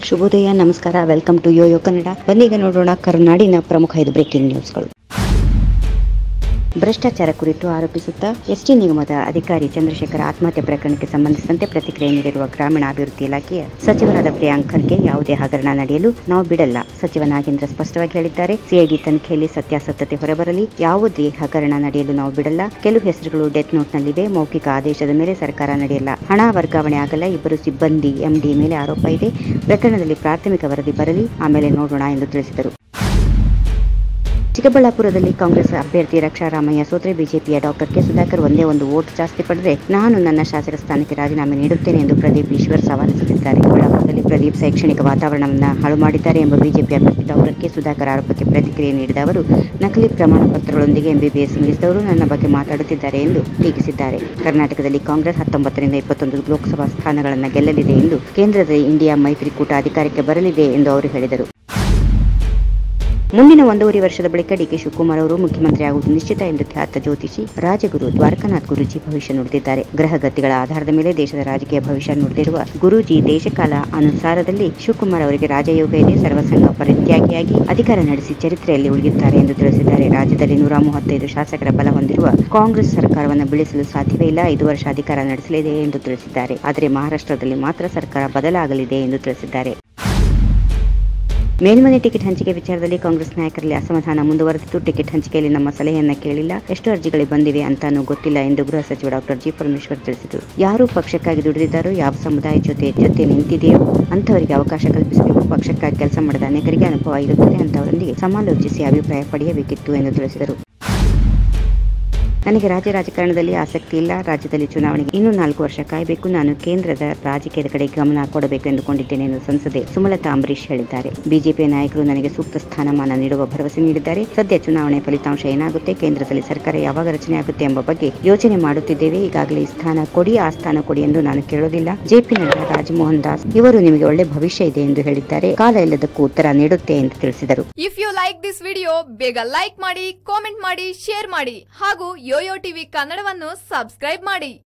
ಶುಭೋದಯ ನಮಸ್ಕಾರ welcome to YoYo Kannada ಬನ್ನೀಗ ನೋಡೋಣ ಕರ್ನಾಡಿನ ಪ್ರಮುಖ ಐದು ಬ್ರೇಕಿಂಗ್ ನ್ಯೂಸ್ಗಳು ಭ್ರಷ್ಟಾಚಾರ ಕುರಿತು ಆರೋಪಿಸುತ್ತಾ ಎಸ್ಟಿ ನಿಗಮದ ಅಧಿಕಾರಿ ಚಂದ್ರಶೇಖರ್ ಆತ್ಮಹತ್ಯೆ ಪ್ರಕರಣಕ್ಕೆ ಸಂಬಂಧಿಸಿದಂತೆ ಪ್ರತಿಕ್ರಿಯೆ ನೀಡಿರುವ ಗ್ರಾಮೀಣಾಭಿವೃದ್ಧಿ ಇಲಾಖೆಯ ಸಚಿವರಾದ ಪ್ರಿಯಾಂಕ್ ಖರ್ಗೆ ಯಾವುದೇ ಹಗರಣ ನಡೆಯಲು ನಾವು ಬಿಡಲ್ಲ ಸಚಿವ ನಾಗೇಂದ್ರ ಸ್ಪಷ್ಟವಾಗಿ ಹೇಳಿದ್ದಾರೆ ಸಿಐಡಿ ತನಿಖೆಯಲ್ಲಿ ಸತ್ಯಾಸತ್ಯತೆ ಹೊರಬರಲಿ ಯಾವುದೇ ಹಗರಣ ನಡೆಯಲು ನಾವು ಬಿಡಲ್ಲ ಕೆಲವು ಹೆಸರುಗಳು ಡೆತ್ ನೋಟ್ನಲ್ಲಿವೆ ಮೌಖಿಕ ಆದೇಶದ ಮೇಲೆ ಸರ್ಕಾರ ನಡೆಯಲ್ಲ ಹಣ ವರ್ಗಾವಣೆ ಆಗಲ್ಲ ಇಬ್ಬರು ಸಿಬ್ಬಂದಿ ಎಂಡಿ ಮೇಲೆ ಆರೋಪ ಇದೆ ಪ್ರಕರಣದಲ್ಲಿ ಪ್ರಾಥಮಿಕ ವರದಿ ಬರಲಿ ಆಮೇಲೆ ನೋಡೋಣ ಎಂದು ತಿಳಿಸಿದರು ಚಿಕ್ಕಬಳ್ಳಾಪುರದಲ್ಲಿ ಕಾಂಗ್ರೆಸ್ ಅಭ್ಯರ್ಥಿ ರಕ್ಷಾರಾಮಯ್ಯ ಸೋತ್ರೆ ಬಿಜೆಪಿಯ ಡಾಕ್ಟರ್ ಕೆ ಸುಧಾಕರ್ ಒಂದೇ ಒಂದು ವೋಟ್ ಜಾಸ್ತಿ ಪಡೆದರೆ ನಾನು ನನ್ನ ಶಾಸಕ ಸ್ಥಾನಕ್ಕೆ ರಾಜೀನಾಮೆ ನೀಡುತ್ತೇನೆ ಎಂದು ಪ್ರದೀಪ್ ಈಶ್ವರ್ ಸವಾಲಿಸುತ್ತಿದ್ದಾರೆ ಚಿಕ್ಕಬಳ್ಳಾಪುರದಲ್ಲಿ ಪ್ರದೀಪ್ ಶೈಕ್ಷಣಿಕ ವಾತಾವರಣವನ್ನು ಹಾಳು ಮಾಡಿದ್ದಾರೆ ಎಂಬ ಬಿಜೆಪಿ ಅಭ್ಯರ್ಥಿ ಡಾಕ್ಟರ್ ಕೆ ಸುಧಾಕರ್ ಆರೋಪಕ್ಕೆ ಪ್ರತಿಕ್ರಿಯೆ ನೀಡಿದ ಅವರು ನಕಲಿ ಪ್ರಮಾಣ ಪತ್ರಗಳೊಂದಿಗೆ ಎಂಬಿಬಿಎಸ್ ಮುಗಿಸಿದವರು ನನ್ನ ಬಗ್ಗೆ ಮಾತಾಡುತ್ತಿದ್ದಾರೆ ಎಂದು ಟೀಕಿಸಿದ್ದಾರೆ ಕರ್ನಾಟಕದಲ್ಲಿ ಕಾಂಗ್ರೆಸ್ ಹತ್ತೊಂಬತ್ತರಿಂದ ಇಪ್ಪತ್ತೊಂದು ಲೋಕಸಭಾ ಸ್ಥಾನಗಳನ್ನು ಗೆಲ್ಲಲಿದೆ ಎಂದು ಕೇಂದ್ರದಲ್ಲಿ ಇಂಡಿಯಾ ಮೈತ್ರಿಕೂಟ ಅಧಿಕಾರಕ್ಕೆ ಬರಲಿದೆ ಎಂದು ಅವರು ಹೇಳಿದರು ಮುಂದಿನ ಒಂದೂವರೆ ವರ್ಷದ ಬಳಿಕ ಡಿಕೆ ಶಿವಕುಮಾರ್ ಅವರು ಮುಖ್ಯಮಂತ್ರಿ ಆಗುವುದು ನಿಶ್ಚಿತ ಎಂದು ಖ್ಯಾತ ಜ್ಯೋತಿಷಿ ರಾಜಗುರು ದ್ವಾರಕನಾಥ್ ಗುರೂಜಿ ಭವಿಷ್ಯ ನುಡಿದಿದ್ದಾರೆ ಗ್ರಹಗತಿಗಳ ಆಧಾರದ ಮೇಲೆ ದೇಶದ ರಾಜಕೀಯ ಭವಿಷ್ಯ ನುಡಿದಿರುವ ಗುರೂಜಿ ದೇಶಕಾಲ ಅನುಸಾರದಲ್ಲಿ ಶಿವಕುಮಾರ್ ಅವರಿಗೆ ರಾಜಯೋಗ ಇದೆ ಸರ್ವಸಂಗ ಪರಿತ್ಯಾಗಿಯಾಗಿ ಅಧಿಕಾರ ನಡೆಸಿ ಚರಿತ್ರೆಯಲ್ಲಿ ಉಳಿಯುತ್ತಾರೆ ಎಂದು ತಿಳಿಸಿದ್ದಾರೆ ರಾಜ್ಯದಲ್ಲಿ ನೂರ ಮೂವತ್ತೈದು ಶಾಸಕರ ಬಲ ಹೊಂದಿರುವ ಕಾಂಗ್ರೆಸ್ ಸರ್ಕಾರವನ್ನು ಬೀಳಿಸಲು ಸಾಧ್ಯವೇ ಇಲ್ಲ ಐದು ವರ್ಷ ಅಧಿಕಾರ ನಡೆಸಲಿದೆ ಎಂದು ತಿಳಿಸಿದ್ದಾರೆ ಆದರೆ ಮಹಾರಾಷ್ಟ್ರದಲ್ಲಿ ಮಾತ್ರ ಸರ್ಕಾರ ಬದಲಾಗಲಿದೆ ಎಂದು ತಿಳಿಸಿದ್ದಾರೆ ಮೇಲ್ಮನೆ ಟಿಕೆಟ್ ಹಂಚಿಕೆ ವಿಚಾರದಲ್ಲಿ ಕಾಂಗ್ರೆಸ್ ನಾಯಕರಲ್ಲಿ ಅಸಮಾಧಾನ ಮುಂದುವರೆದಿದ್ದು ಟಿಕೆಟ್ ಹಂಚಿಕೆಯಲ್ಲಿ ನಮ್ಮ ಸಲಹೆಯನ್ನ ಕೇಳಿಲ್ಲ ಎಷ್ಟು ಅರ್ಜಿಗಳು ಬಂದಿವೆ ಅಂತಾನೂ ಗೊತ್ತಿಲ್ಲ ಎಂದು ಗೃಹ ಸಚಿವ ಡಾಕ್ಟರ್ ಜಿ ಪರಮೇಶ್ವರ್ ತಿಳಿಸಿದರು ಯಾರು ಪಕ್ಷಕ್ಕಾಗಿ ದುಡಿದಿದ್ದಾರೋ ಯಾವ ಸಮುದಾಯ ಜೊತೆ ಜೊತೆ ನಿಂತಿದೆಯೋ ಅಂತವರಿಗೆ ಅವಕಾಶ ಕಲ್ಪಿಸಬೇಕು ಪಕ್ಷಕ್ಕಾಗಿ ಕೆಲಸ ಮಾಡಿದ ಅನೇಕರಿಗೆ ಅನುಭವ ಇರುತ್ತದೆ ಅಂತವರೊಂದಿಗೆ ಸಮಾಲೋಚಿಸಿ ಅಭಿಪ್ರಾಯ ಪಡೆಯಬೇಕಿತ್ತು ಎಂದು ತಿಳಿಸಿದರು ನನಗೆ ರಾಜ್ಯ ರಾಜಕಾರಣದಲ್ಲಿ ಆಸಕ್ತಿ ಇಲ್ಲ ರಾಜ್ಯದಲ್ಲಿ ಚುನಾವಣೆಗೆ ಇನ್ನೂ ನಾಲ್ಕು ವರ್ಷ ಕಾಯಬೇಕು ನಾನು ಕೇಂದ್ರದ ರಾಜಕೀಯದ ಕಡೆ ಗಮನ ಕೊಡಬೇಕು ಎಂದುಕೊಂಡಿದ್ದೇನೆ ಎಂದು ಸಂಸದೆ ಸುಮಲತಾ ಅಂಬರೀಶ್ ಹೇಳಿದ್ದಾರೆ ಬಿಜೆಪಿ ನಾಯಕರು ನನಗೆ ಸೂಕ್ತ ಸ್ಥಾನಮಾನ ನೀಡುವ ಭರವಸೆ ನೀಡಿದ್ದಾರೆ ಸದ್ಯ ಚುನಾವಣೆ ಫಲಿತಾಂಶ ಏನಾಗುತ್ತೆ ಕೇಂದ್ರದಲ್ಲಿ ಸರ್ಕಾರ ಯಾವಾಗ ರಚನೆ ಆಗುತ್ತೆ ಎಂಬ ಬಗ್ಗೆ ಯೋಚನೆ ಮಾಡುತ್ತಿದ್ದೇವೆ ಈಗಾಗಲೇ ಈ ಸ್ಥಾನ ಕೊಡಿ ಆ ಸ್ಥಾನ ಕೊಡಿ ಎಂದು ನಾನು ಕೇಳೋದಿಲ್ಲ ಜೆಪಿ ನಡ್ಡಾ ರಾಜಮೋಹನ್ ದಾಸ್ ಇವರು ನಿಮಗೆ ಒಳ್ಳೆ ಭವಿಷ್ಯ ಇದೆ ಎಂದು ಹೇಳಿದ್ದಾರೆ ಕಾಲ ಎಲ್ಲದಕ್ಕೂ ಉತ್ತರ ನೀಡುತ್ತೆ ಎಂದು ತಿಳಿಸಿದರು if you like this video ಬೇಗ ಲೈಕ್ ಮಾಡಿ ಕಾಮೆಂಟ್ ಮಾಡಿ ಶೇರ್ ಮಾಡಿ ಹಾಗೂ ಯೋಯೋ ಟಿವಿ ಕನ್ನಡವನ್ನು ಸಬ್ಸ್ಕ್ರೈಬ್ ಮಾಡಿ